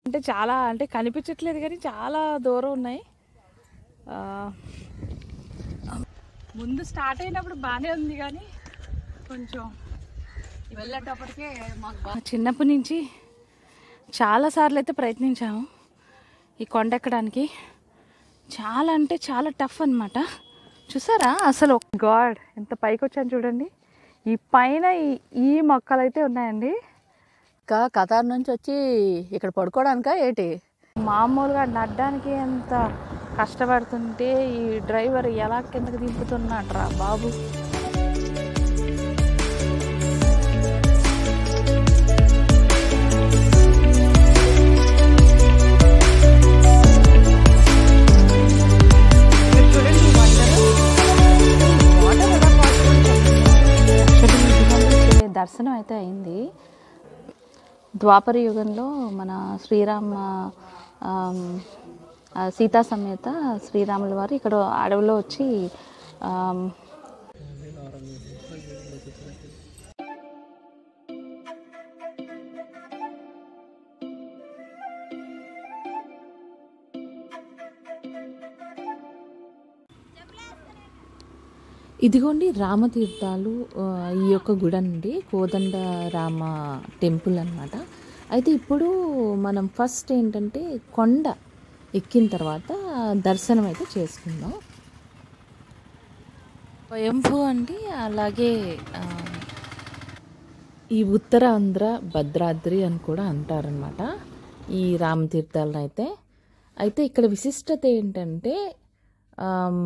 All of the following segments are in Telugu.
అంటే చాలా అంటే కనిపించట్లేదు కానీ చాలా దూరం ఉన్నాయి ఆ, ముందు స్టార్ట్ అయినప్పుడు బాగానే ఉంది కానీ కొంచెం వెళ్ళేటప్పటికే మాకు ఆ చిన్నప్పటి నుంచి చాలాసార్లు అయితే ప్రయత్నించాము ఈ కొండ ఎక్కడానికి చాలా అంటే చాలా టఫ్ అన్నమాట చూసారా అసలు గాడ్ ఎంత పైకి వచ్చాను చూడండి ఈ పైన ఈ- ఈ మొక్కలు అయితే ఉన్నాయండి ఇంకా కతార్ నుంచి వచ్చి ఇక్కడ పడుకోవడానికా ఏంటి మామూలుగా నడ్డానికి ఎంత కష్టపడుతుంటే ఈ డ్రైవర్ ఎలా కిందకి దింపుతున్నాడ్రా బాబు ఇక్కడ చూడండి ఈ water. Water ఎలా possible చెప్పండి? Actually ఈ గుహలోకి దర్శనం అయితే అయింది ద్వాపర యుగంలో మన శ్రీరామ ఆమ్, ఆ సీతా సమేత శ్రీరాముల వారు ఇక్కడ అడవిలో వచ్చి ఆమ్, ఇదిగోండి రామతీర్థాలు ఆ, ఈ యొక్క గుడి అండి కోదండ రామ టెంపుల్ అన్నమాట అయితే ఇప్పుడు మనం ఫస్ట్ ఏంటంటే కొండ ఎక్కిన తర్వాత దర్శనం అయితే చేసుకుందాం స్వయంభూ అండి అలాగే ఆ, ఈ ఉత్తరాంధ్ర భద్రాద్రి అని కూడా అంటారనమాట ఈ రామతీర్థాలను అయితే అయితే ఇక్కడ విశిష్టత ఏంటంటే ఆమ్,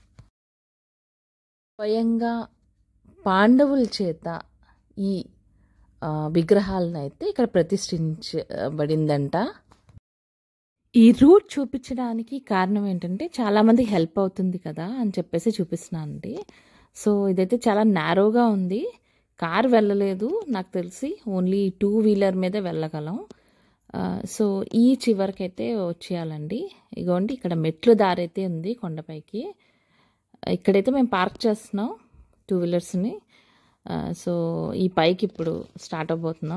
స్వయంగా పాండవుల చేత ఈ ఆ, విగ్రహాలను అయితే ఇక్కడ ప్రతిష్ఠించబడిందంట ఈ రూట్ చూపించడానికి కారణం ఏంటంటే చాలామంది హెల్ప్ అవుతుంది కదా అని చెప్పేసి చూపిస్తున్నానండి సో ఇదైతే చాలా నారోగా ఉంది కార్ వెళ్ళలేదు నాకు తెలిసి ఓన్లీ టూ వీలర్ మీదే వెళ్ళగలం ఆ, సో ఈ చివరికైతే వచ్చేయాలండి ఇగోండి ఇక్కడ మెట్లు దారి అయితే ఉంది కొండపైకి ఇక్కడైతే మేము పార్క్ చేస్తున్నాం టూ వీలర్స్ని ఆ, సో ఈ పైకి ఇప్పుడు స్టార్ట్ అవబోతున్నాం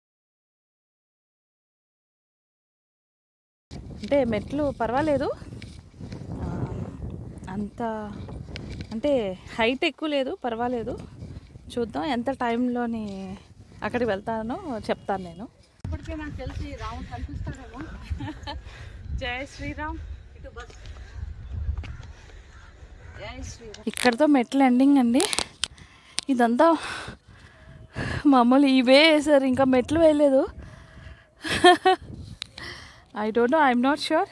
అంటే మెట్లు పర్వాలేదు ఆ, అంత అంటే హైట్ ఎక్కువ లేదు పర్వాలేదు చూద్దాం ఎంత టైంలోని అక్కడికి వెళ్తానో చెప్తాను నేను ఇప్పటికే నాకు తెలిసి రాముడు కనిపిస్తాడేమో జై శ్రీరామ్ ఇటు బస్ జై శ్రీరామ్ ఇక్కడతో మెట్లు ఎండింగ్ అండి ఇదంతా మామూలు ఇవే వేసారు ఇంకా మెట్లు వేయలేదు I don't know I'm not sure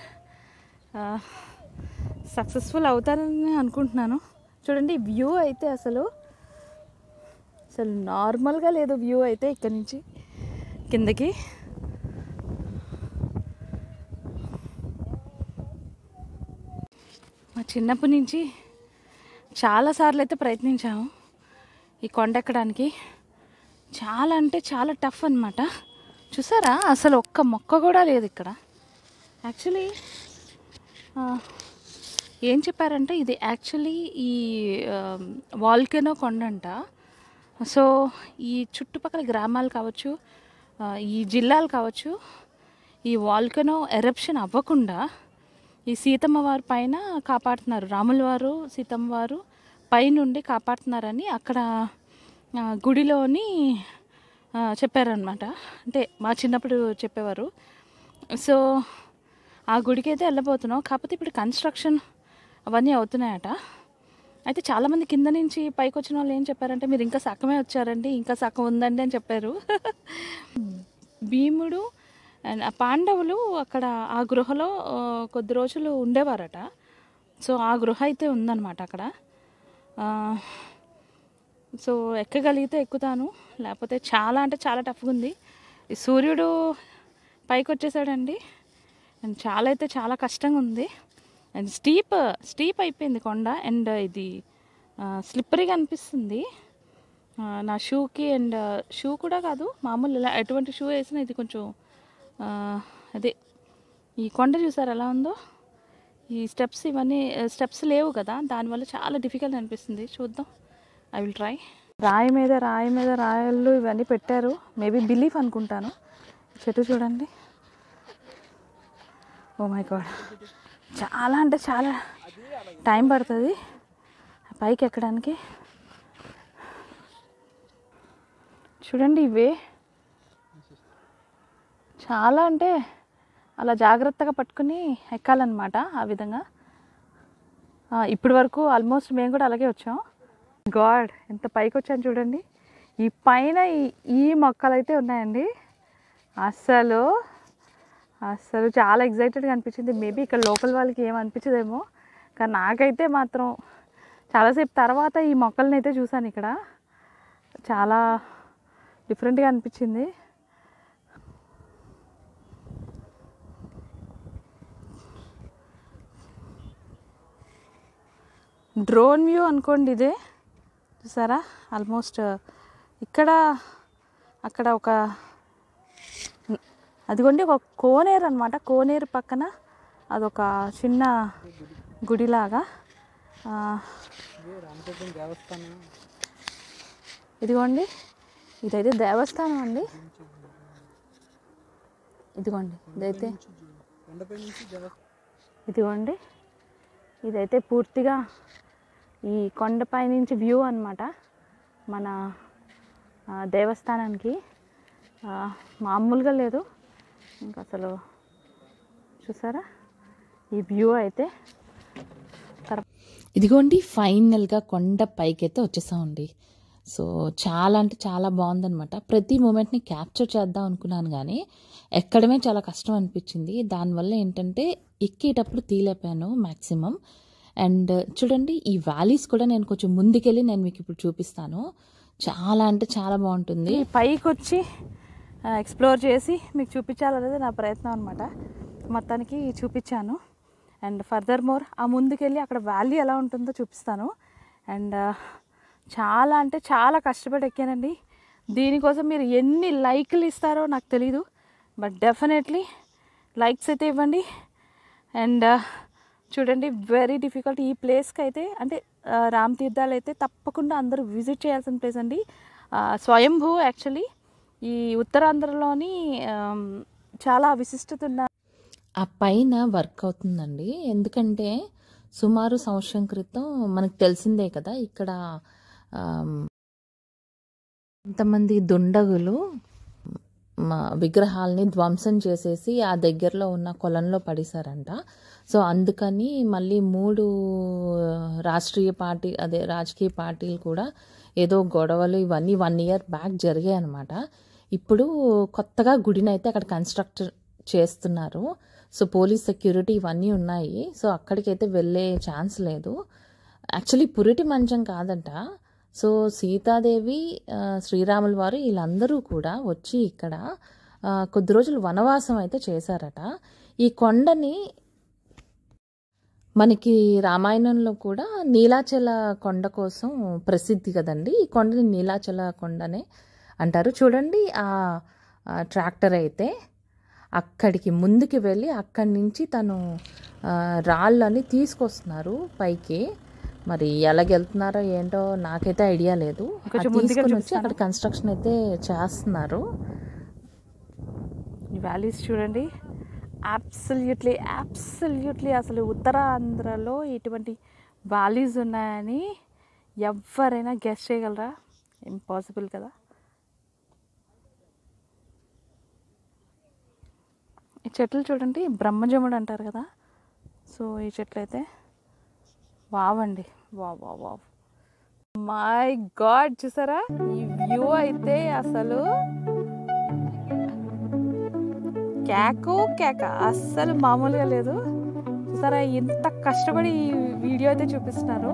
successful అవుతానని అనుకుంటున్నాను చూడండి వ్యూ అయితే అసలు అసలు నార్మల్గా లేదు వ్యూ అయితే ఇక్కడ నుంచి కిందకి మా చిన్నప్పటి నుంచి చాలాసార్లు అయితే ప్రయత్నించాము ఈ కొండ ఎక్కడానికి చాలా అంటే చాలా టఫ్ అన్నమాట చూసారా అసలు ఒక్క మొక్క కూడా లేదు ఇక్కడ యాక్చువల్లీ ఏం చెప్పారంటే ఇది యాక్చువల్లీ ఈ వాల్కెనో కొండ అంట సో ఈ చుట్టుపక్కల గ్రామాలు కావచ్చు ఆ, ఈ జిల్లాలు కావచ్చు ఈ వాల్కెనో ఎరప్షన్ అవ్వకుండా ఈ సీతమ్మ వారి పైన కాపాడుతున్నారు రాముల వారు సీతమ్మ వారు పైనుండి కాపాడుతున్నారని అక్కడ ఆ, గుడిలోని ఆ, చెప్పారనమాట అంటే మా చిన్నప్పుడు చెప్పేవారు సో ఆ గుడికి అయితే వెళ్ళబోతున్నాం కాకపోతే ఇప్పుడు కన్స్ట్రక్షన్ అవన్నీ అవుతున్నాయట అయితే చాలామంది కింద నుంచి పైకి వచ్చిన వాళ్ళు ఏం చెప్పారంటే మీరు ఇంకా సగమే వచ్చారండి ఇంకా సగం ఉందండి అని చెప్పారు భీముడు అండ్ ఆ పాండవులు అక్కడ ఆ గృహలో ఆ, కొద్ది రోజులు ఉండేవారట సో ఆ గృహ అయితే ఉందన్నమాట అక్కడ ఆ, సో ఎక్కగలిగితే ఎక్కుతాను లేకపోతే చాలా అంటే చాలా టఫ్గా ఉంది ఈ సూర్యుడు పైకి వచ్చేసాడండి అండ్ చాలా అయితే చాలా కష్టంగా ఉంది అండ్ స్టీప్ స్టీప్ అయిపోయింది కొండ అండ్ ఇది స్లిప్పరీగా అనిపిస్తుంది ఆ, నా షూకి అండ్ షూ కూడా కాదు మామూలు ఇలా ఎటువంటి షూ వేసినా ఇది కొంచెం ఆ, అదే ఈ కొండ చూసారు ఎలా ఉందో ఈ స్టెప్స్ ఇవన్నీ స్టెప్స్ లేవు కదా దానివల్ల చాలా డిఫికల్ట్ అనిపిస్తుంది చూద్దాం ఐ విల్ ట్రై రాయి మీద రాయి మీద రాయలు ఇవన్నీ పెట్టారు మేబీ బిలీఫ్ అనుకుంటాను చెట్టు చూడండి ఓ మై గాడ్ చాలా అంటే చాలా టైం పడుతుంది పైకి ఎక్కడానికి చూడండి ఇవే చాలా అంటే అలా జాగ్రత్తగా పట్టుకుని ఎక్కాలన్నమాట ఆ విధంగా ఆ, ఇప్పటి వరకు ఆల్మోస్ట్ మేము కూడా అలాగే వచ్చాం గాడ్ ఎంత పైకి వచ్చాను చూడండి ఈ పైన ఈ- ఈ మొక్కలు అయితే ఉన్నాయండి అస్సలు అస్సలు చాలా ఎగ్జైటెడ్గా అనిపించింది మేబీ ఇక్కడ లోకల్ వాళ్ళకి ఏం అనిపించదేమో కానీ నాకైతే మాత్రం చాలాసేపు తర్వాత ఈ మొక్కల్ని అయితే చూశాను ఇక్కడ చాలా డిఫరెంట్గా అనిపించింది డ్రోన్ వ్యూ అనుకోండి ఇదే చూసారా ఆల్మోస్ట్ ఇక్కడ అక్కడ ఒక అదిగోండి ఒక కోనేరు అనమాట కోనేరు పక్కన అదొక చిన్న గుడిలాగా ఆ, ఇదిగోండి ఇదైతే దేవస్థానం అండి ఇదిగోండి ఇదైతే ఇదిగోండి ఇదైతే పూర్తిగా ఈ కొండపై నుంచి వ్యూ అన్నమాట మన ఆ, దేవస్థానానికి ఆ, మామూలుగా లేదు ఇంకా అసలు చూసారా ఈ వ్యూ అయితే ఇదిగోండి ఫైనల్గా కొండ పైకైతే వచ్చేసామండి సో చాలా అంటే చాలా బాగుందనమాట ప్రతి మూమెంట్ని క్యాప్చర్ చేద్దాం అనుకున్నాను కానీ ఎక్కడమే చాలా కష్టం అనిపించింది దానివల్ల ఏంటంటే ఎక్కేటప్పుడు తీలేపాను మ్యాక్సిమం అండ్ చూడండి ఈ వ్యాలీస్ కూడా నేను కొంచెం ముందుకెళ్ళి నేను మీకు ఇప్పుడు చూపిస్తాను చాలా అంటే చాలా బాగుంటుంది ఈ పైకి వచ్చి ఎక్స్ప్లోర్ చేసి మీకు చూపించాలనేది నా ప్రయత్నం అనమాట మొత్తానికి చూపించాను అండ్ ఫర్దర్ మోర్ ఆ ముందుకెళ్ళి అక్కడ వ్యాలీ ఎలా ఉంటుందో చూపిస్తాను అండ్ చాలా అంటే చాలా కష్టపడి ఎక్కానండి దీనికోసం మీరు ఎన్ని లైక్లు ఇస్తారో నాకు తెలీదు బట్ డెఫినెట్లీ లైక్స్ అయితే ఇవ్వండి అండ్ చూడండి వెరీ డిఫికల్ట్ ఈ ప్లేస్కి అయితే అంటే ఆ, రామ్ తీర్థాలు అయితే తప్పకుండా అందరూ విజిట్ చేయాల్సిన ప్లేస్ అండి ఆ, స్వయంభూ యాక్చువల్లీ ఈ ఉత్తరాంధ్రలోని ఆమ్, చాలా విశిష్టత ఉన్న ఆ పైన వర్క్ అవుతుందండి ఎందుకంటే సుమారు సంవత్సరం క్రితం మనకు తెలిసిందే కదా ఇక్కడ ఆమ్, కొంతమంది దుండగులు మా విగ్రహాల్ని ధ్వంసం చేసేసి ఆ దగ్గరలో ఉన్న కొలంలో పడేశారంట సో అందుకని మళ్ళీ మూడు రాష్ట్రీయ పార్టీ అదే రాజకీయ పార్టీలు కూడా ఏదో గొడవలు ఇవన్నీ వన్ ఇయర్ బ్యాక్ జరిగాయి అనమాట ఇప్పుడు కొత్తగా గుడిని అయితే అక్కడ కన్స్ట్రక్ట్ చేస్తున్నారు సో పోలీస్ సెక్యూరిటీ ఇవన్నీ ఉన్నాయి సో అక్కడికైతే వెళ్ళే ఛాన్స్ లేదు యాక్చువల్లీ పురిటి మంచం కాదంట సో సీతాదేవి ఆ, శ్రీరాముల వారు వీళ్ళందరూ కూడా వచ్చి ఇక్కడ ఆ, కొద్ది రోజులు వనవాసం అయితే చేశారట ఈ కొండని మనకి రామాయణంలో కూడా నీలాచల కొండ కోసం ప్రసిద్ధి కదండి ఈ కొండని నీలాచల కొండనే అంటారు చూడండి ఆ ఆ ట్రాక్టర్ అయితే అక్కడికి ముందుకు వెళ్ళి అక్కడి నుంచి తను ఆ, రాళ్ళని తీసుకొస్తున్నారు పైకి మరి ఎలాగెళ్తున్నారో ఏంటో నాకైతే ఐడియా లేదు కొంచెం అది ముందుగా తీసుకొని వచ్చి చూపిస్తాను. అక్కడ కన్స్ట్రక్షన్ అయితే చేస్తున్నారు ఈ వ్యాలీస్ చూడండి అబ్సల్యూట్లీ అబ్సల్యూట్లీ అసలు ఉత్తరాంధ్రలో ఇటువంటి వ్యాలీస్ ఉన్నాయని ఎవరైనా గెస్ట్ చేయగలరా ఇంపాసిబుల్ కదా ఈ చెట్లు చూడండి బ్రహ్మజముడు అంటారు కదా సో ఈ చెట్లు అయితే వావ్ అండి wow wow wow my god చూసారా ఈ వ్యూ అయితే అసలు కేకు కేక అస్సలు మామూలుగా లేదు చూసారా ఇంత కష్టపడి ఈ వీడియో అయితే చూపిస్తున్నారు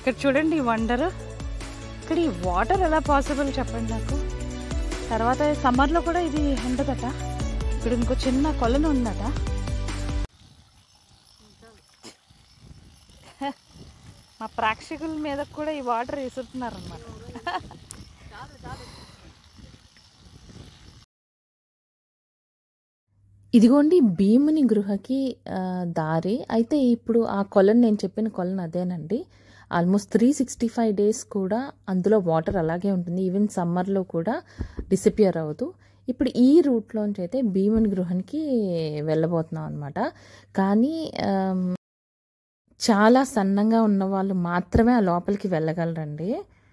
ఇక్కడ చూడండి ఈ వండర్ ఇక్కడ ఈ వాటర్ ఎలా పాసిబుల్ చెప్పండి నాకు తర్వాత సమ్మర్లో కూడా ఇది ఉండదట ఇక్కడ ఇంకో చిన్న కొలను ఉందట మా ప్రేక్షకుల మీద కూడా ఈ వాటర్ విసురుతున్నారు అనమాట ఇదిగోండి భీముని గృహకి ఆ, దారి అయితే ఇప్పుడు ఆ కొలను నేను చెప్పిన కొలను అదేనండి almost three sixty five days కూడా అందులో వాటర్ అలాగే ఉంటుంది ఈవెన్ సమ్మర్లో కూడా డిసపియర్ అవ్వదు ఇప్పుడు ఈ రూట్లోంచి అయితే భీముని గృహానికి వెళ్ళబోతున్నాం అనమాట కానీ ఆమ్, చాలా సన్నంగా ఉన్న వాళ్ళు మాత్రమే ఆ లోపలికి వెళ్ళగలరండి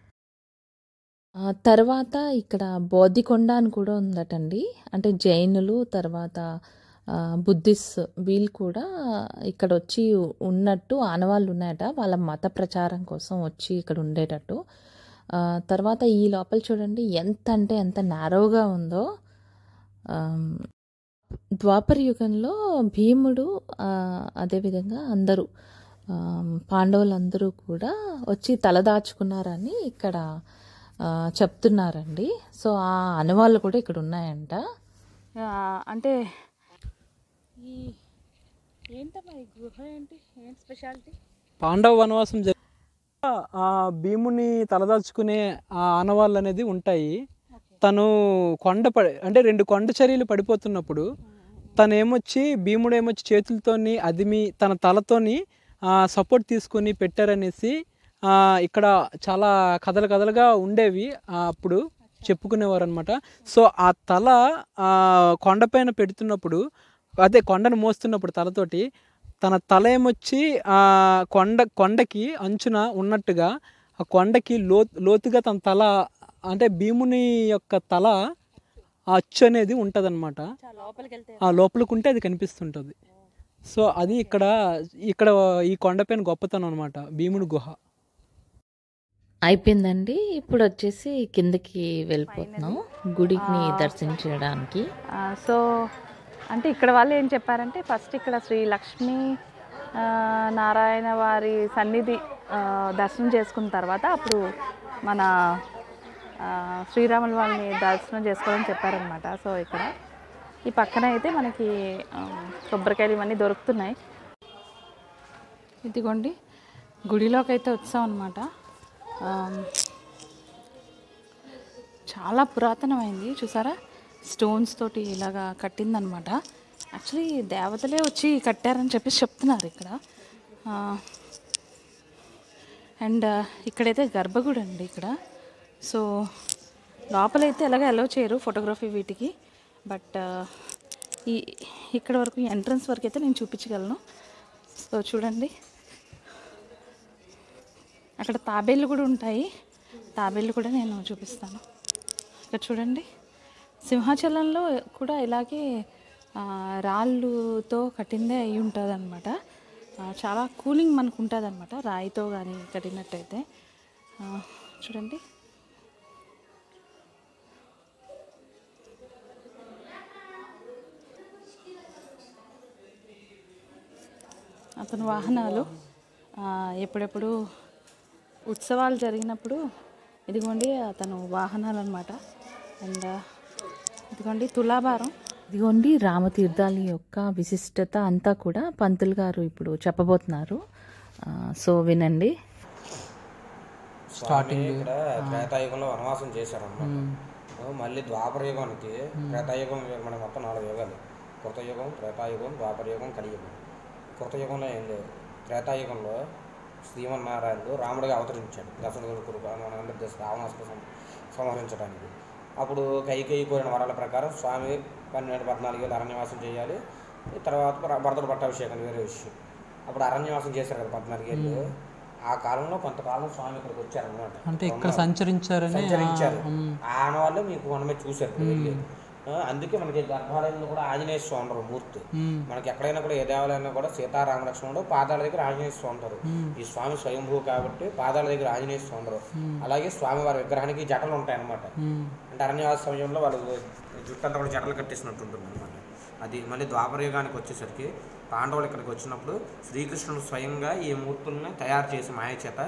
ఆ, తర్వాత ఇక్కడ బోధికొండ అని కూడా ఉందటండి అంటే జైనులు తర్వాత ఆ, బుద్ధిస్ట్ వీళ్ళు కూడా ఇక్కడ వచ్చి ఉన్నట్టు ఆనవాళ్ళు ఉన్నాయట వాళ్ళ మత ప్రచారం కోసం వచ్చి ఇక్కడ ఉండేటట్టు ఆ, తర్వాత ఈ లోపల చూడండి ఎంత అంటే ఎంత నారోగా ఉందో ఆమ్, ద్వాపర యుగంలో భీముడు ఆ, అదేవిధంగా అందరూ ఆమ్, పాండవులందరూ కూడా వచ్చి తలదాచుకున్నారని ఇక్కడ ఆ, చెప్తున్నారండి సో ఆ అనువాళ్ళు కూడా ఇక్కడ ఉన్నాయంట ఆ, అంటే ఈ ఏంటమ్మా ఈ గృహ ఏంటి ఏంటి స్పెషాలిటీ పాండవ వనవాసం జరి ఆ భీముని తలదాల్చుకునే ఆ ఆనవాళ్ళు అనేది ఉంటాయి తను కొండ పడి అంటే రెండు కొండ చర్యలు పడిపోతున్నప్పుడు తను ఏమొచ్చి భీముడు ఏమొచ్చి చేతులతోని అదిమి తన తలతోని సపోర్ట్ తీసుకొని పెట్టారనేసి ఆ, ఇక్కడ చాలా కథలు కథలుగా ఉండేవి ఆ, అప్పుడు చెప్పుకునేవారు అనమాట సో ఆ తల ఆ, కొండపైన పెడుతున్నప్పుడు అదే కొండను మోస్తున్నప్పుడు తలతోటి తన తల ఏమొచ్చి ఆ కొండ కొండకి అంచున ఉన్నట్టుగా ఆ కొండకి లో లోతుగా తన తల అంటే భీముని యొక్క తల ఆ అచ్చు అనేది ఉంటుందన్నమాట లోపలికి వెళ్తే ఆ లోపలికి ఉంటే అది కనిపిస్తుంటుంది సో అది ఇక్కడ ఇక్కడ ఈ కొండపైన గొప్పతనం అనమాట భీముని గుహ అయిపోయిందండి ఇప్పుడు వచ్చేసి కిందకి వెళ్ళిపోతున్నాం గుడిని దర్శించడానికి ఆ, సో అంటే ఇక్కడ వాళ్ళు ఏం చెప్పారంటే ఫస్ట్ ఇక్కడ శ్రీ లక్ష్మీ ఆ, నారాయణ వారి సన్నిధి ఆ, దర్శనం చేసుకున్న తర్వాత అప్పుడు మన ఆ, శ్రీరాముల వాళ్ళని దర్శనం చేసుకోవాలని చెప్పారనమాట సో ఇక్కడ ఈ పక్కన అయితే మనకి ఆ, కొబ్బరికాయలు ఇవన్నీ దొరుకుతున్నాయి ఇదిగోండి గుడిలోకి అయితే వచ్చాం అనమాట చాలా పురాతనమైంది చూసారా స్టోన్స్ తోటి ఇలాగా కట్టిందనమాట యాక్చువల్లీ దేవతలే వచ్చి కట్టారని చెప్పేసి చెప్తున్నారు ఇక్కడ అండ్ ఇక్కడైతే గర్భగుడి అండి ఇక్కడ సో లోపలైతే ఎలాగ అలౌ చేయరు ఫోటోగ్రఫీ వీటికి బట్ ఈ ఇక్కడ వరకు ఎంట్రన్స్ వరకు అయితే నేను చూపించగలను సో చూడండి అక్కడ తాబేళ్ళు కూడా ఉంటాయి తాబేళ్ళు కూడా నేను చూపిస్తాను ఇక్కడ చూడండి సింహాచలంలో కూడా ఇలాగే ఆ, రాళ్ళుతో కట్టిందే అయి ఉంటుంది అనమాట చాలా కూలింగ్ మనకు ఉంటుంది అనమాట రాయితో కానీ కట్టినట్టయితే ఆ, చూడండి అతని వాహనాలు ఆ, ఎప్పుడెప్పుడు ఉత్సవాలు జరిగినప్పుడు ఇదిగోండి అతను వాహనాలు అనమాట అండ్ ఇదిగోండి తులాభారం ఇదిగోండి రామతీర్థాల యొక్క విశిష్టత అంతా కూడా పంతులు గారు ఇప్పుడు చెప్పబోతున్నారు ఆ, సో వినండి స్టార్టింగ్ ఇక్కడ త్రేతాయుగంలో వనవాసం చేశారన్నమాట మళ్ళీ ద్వాపర యుగానికి త్రేతాయుగం మన మొత్తం నాలుగు యుగాలు కృతయుగం త్రేతాయుగం ద్వాపర యుగం కలియుగం కృతయుగంలో ఏం లేదు త్రేతాయుగంలో శ్రీమన్నారాయణుడు రాముడిగా అవతరించాడు దశరథుడు కురుపు ఆంధ్రప్రదేశ్ రావణాసుడు సంహరించడానికి అప్పుడు కైకేయి కోరిన వరాల ప్రకారం స్వామి పన్నెండు పద్నాలుగు ఏళ్ళు అరణ్యవాసం చేయాలి తర్వాత భరతుడు పట్టాభిషేకం వేరే విషయం అప్పుడు అరణ్యవాసం చేశారు కదా పద్నాలుగు ఏళ్ళు ఆ కాలంలో కొంతకాలం స్వామి ఇక్కడికి వచ్చారన్నమాట అంటే ఇక్కడ సంచరించారని సంచరించారు ఆయన వాళ్ళు మీకు మనమే చూశారు ఇప్పుడు వెళ్ళి ఆ, అందుకే మనకి గర్భాలయంలో కూడా ఆంజనేయ స్వామి ఉన్నారు మూర్తి మనకి ఎక్కడైనా కూడా ఏ దేవాలయంలో కూడా సీతారామలక్ష్మణుడు పాదాల దగ్గర ఆంజనేయ స్వామి ఉంటారు ఈ స్వామి స్వయంభూ కాబట్టి పాదాల దగ్గర ఆంజనేయ స్వామి ఉంటారు అలాగే స్వామి వారి విగ్రహానికి జటలు ఉంటాయి అన్నమాట అంటే అరణ్యవాస సమయంలో వాళ్ళు జుట్టు అంతా కూడా జటలు కట్టేసినట్టు ఉంటుంది అనమాట అది మళ్ళీ ద్వాపర యుగానికి వచ్చేసరికి పాండవులు ఇక్కడికి వచ్చినప్పుడు శ్రీకృష్ణుడు స్వయంగా ఈ మూర్తుల్ని తయారు చేసి మాయ చేత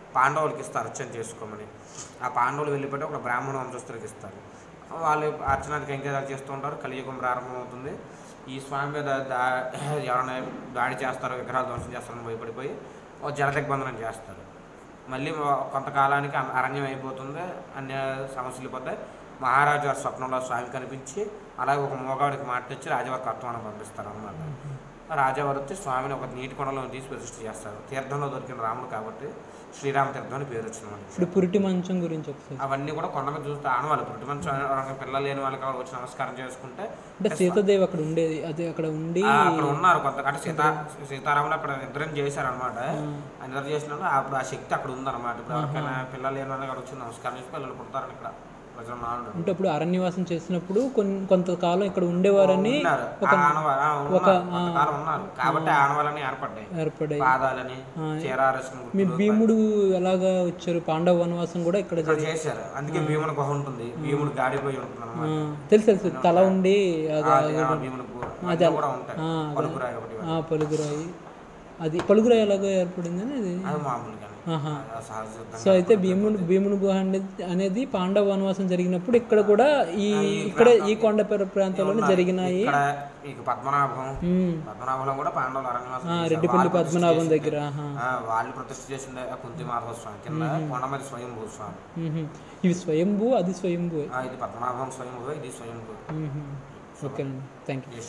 పాండవులకి ఇస్తారు అర్చన చేసుకోమని ఆ పాండవులు వెళ్ళిపోతే ఒక బ్రాహ్మణ వంశస్థులకి ఇస్తారు వాళ్ళు అర్చనానికి ఎంకేదాలు చేస్తూ ఉంటారు కలియుగం ప్రారంభమవుతుంది ఈ స్వామి మీద దా ఎవరైనా దాడి చేస్తారో విగ్రహాలు ధ్వంసం చేస్తారని భయపడిపోయి ఓ జల దిగ్బంధనం చేస్తారు మళ్ళీ ఓ- కొంతకాలానికి అన- అరణ్యం అయిపోతుంది అన్ని సమస్యలు పోతాయి మహారాజు గారి స్వప్నంలో స్వామి కనిపించి అలాగే ఒక మోగాడికి మాట ఇచ్చి రాజవారి కర్తవాన్ని పంపిస్తారు అన్నమాట రాజావారు వచ్చి స్వామిని ఒక నీటి కొండలో తీసి ప్రతిష్ఠ చేస్తారు తీర్థంలో దొరికిన రాముడు కాబట్టి శ్రీరామ తీర్థం అని పేరు వచ్చింది మనకి ఇప్పుడు పురిటి మంచం గురించి ఒకసారి అవన్నీ కూడా కొండ మీద చూస్తే ఆనవాళ్ళు పుట్టి మంచి పిల్లలు లేని వాళ్ళకి వాళ్ళు వచ్చి నమస్కారం చేసుకుంటే అంటే సీతాదేవి అక్కడ ఉండేది అది అక్కడ ఉండి ఆ, అక్కడ ఉన్నారు కొంత అంటే సీతా సీతారాములు అక్కడ నిద్రం చేశారనమాట ఆ నిద్ర చేసినప్పుడు అప్పుడు ఆ శక్తి అక్కడ ఉందన్నమాట ఇప్పుడు ఎవరికైనా పిల్లలు లేని వాళ్ళకి అక్కడ వచ్చి నమస్కారం చేసి పిల్లలు పుడతారని ఇక్కడ ప్రజలు నాడు అంటే అప్పుడు అరణ్యవాసం చేసినప్పుడు కొన్ని కొంతకాలం ఇక్కడ ఉండేవారని ఉన్నారు ఆ ఆనవా- ఆ, ఉన్నారు. కొంతకాలం ఉన్నారు కాబట్టి ఆ ఆనవాళ్ళని ఏర్పడ్డాయి ఏర్పడాయి పాదాలని చీరారసిన మీ భీముడు ఎలాగా వచ్చారు పాండవ వనవాసం కూడా ఇక్కడ ఇక్కడ చేశారు అందుకే భీముని గుహ ఉంటుంది భీముడు గాడిపోయి ఉంటుంది ఆ, అనమాట తెలుసు తెలుసు తల ఉండి అది భీముని గుహ అన్నీ కూడా ఉంటాయి ఆ, పలుకురాయి ఒకటి ఆ, పలుగురాయి అది పలుగురాయి ఎలాగో ఏర్పడింది అది అది మామూలుగానే ఆహా. అది సహజ సిద్ధంగా. సో అయితే భీముడు భీముని గుహ అనేది అనేది పాండవ వనవాసం జరిగినప్పుడు ఇక్కడ కూడా ఈ ఇక్కడ ఈ కొండ ప్ర- ప్రాంతాల్లోనే జరిగినాయి ఇక్కడ మీకు పద్మనాభం ఉమ్. పద్మనాభంలో కూడా పాండవులు అరణ్యవాసం ఆ, చేశారు. రెడ్డిపల్లి వాళ్ళు ప్రతిష్ఠ పద్మనాభం చేసిందే. దగ్గర ఆహా. ఆ, వాళ్ళు ప్రతిష్ఠ చేసిందే ఆ కుంతి మాధవ స్వామి కింద కొండమది స్వయంభూ స్వామి మ్మ్. ఇవి స్వయంభూ అది స్వయంభూ ఆ, ఇది పద్మనాభం స్వయంభూ ఇది స్వయంభూ ఓకేనండి థ్యాంక్ యూ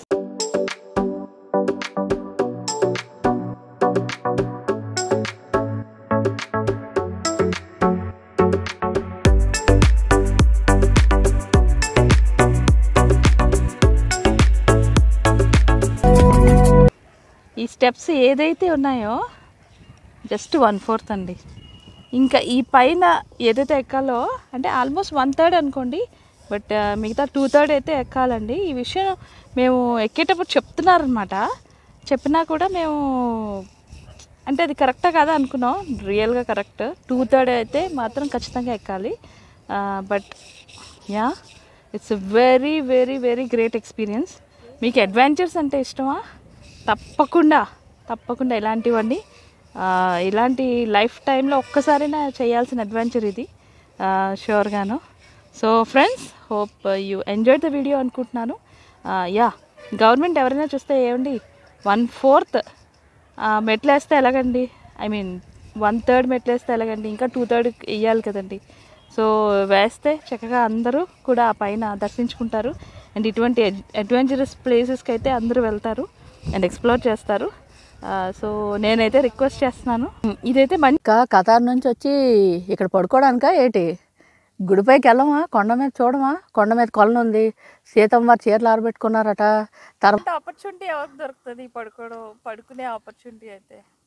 ఈ స్టెప్స్ ఏదైతే ఉన్నాయో జస్ట్ వన్ ఫోర్త్ అండి ఇంకా ఈ పైన ఏదైతే ఎక్కాలో అంటే ఆల్మోస్ట్ వన్ థర్డ్ అనుకోండి బట్ మిగతా టూ థర్డ్ అయితే ఎక్కాలండి ఈ విషయం మేము ఎక్కేటప్పుడు చెప్తున్నారనమాట చెప్పినా కూడా మేము అంటే అది కరెక్టా కాదా అనుకున్నాం రియల్గా కరెక్ట్ టూ థర్డ్ అయితే మాత్రం ఖచ్చితంగా ఎక్కాలి but yeah it's very very very great experience మీకు అడ్వెంచర్స్ అంటే ఇష్టమా తప్పకుండా తప్పకుండా ఇలాంటివన్నీ ఆ, ఇలాంటి లైఫ్ టైంలో ఒక్కసారైనా చేయాల్సిన అడ్వెంచర్ ఇది షూర్గాను so friends hope you enjoy the video అనుకుంటున్నాను యా గవర్నమెంట్ ఎవరైనా చూస్తే ఏమండి వన్ ఫోర్త్ మెట్లు వేస్తే ఎలాగండి ఐ మీన్ వన్ థర్డ్ మెట్లు వేస్తే ఎలాగండి ఇంకా టూ థర్డ్ వేయాలి కదండి సో వేస్తే చక్కగా అందరూ కూడా ఆ పైన దర్శించుకుంటారు అండ్ ఇటువంటి అడ్వెంచరస్ ప్లేసెస్కి అయితే అందరూ వెళ్తారు అండ్ ఎక్స్ప్లోర్ చేస్తారు సో నేనైతే రిక్వెస్ట్ చేస్తున్నాను ఇదైతే మంచి ఇంకా కతార్ నుంచి వచ్చి ఇక్కడ పడుకోవడానికా ఏంటి గుడిపైకి వెళ్ళమా కొండ మీద చూడమా కొండ మీద కొలను ఉంది సీతమ్మ వారు చీరలు ఆరబెట్టుకున్నారట తర్వాత ఆపర్చునిటీ ఎవరికి దొరుకుతుంది పడుకోవడం పడుకునే ఆపర్చునిటీ అయితే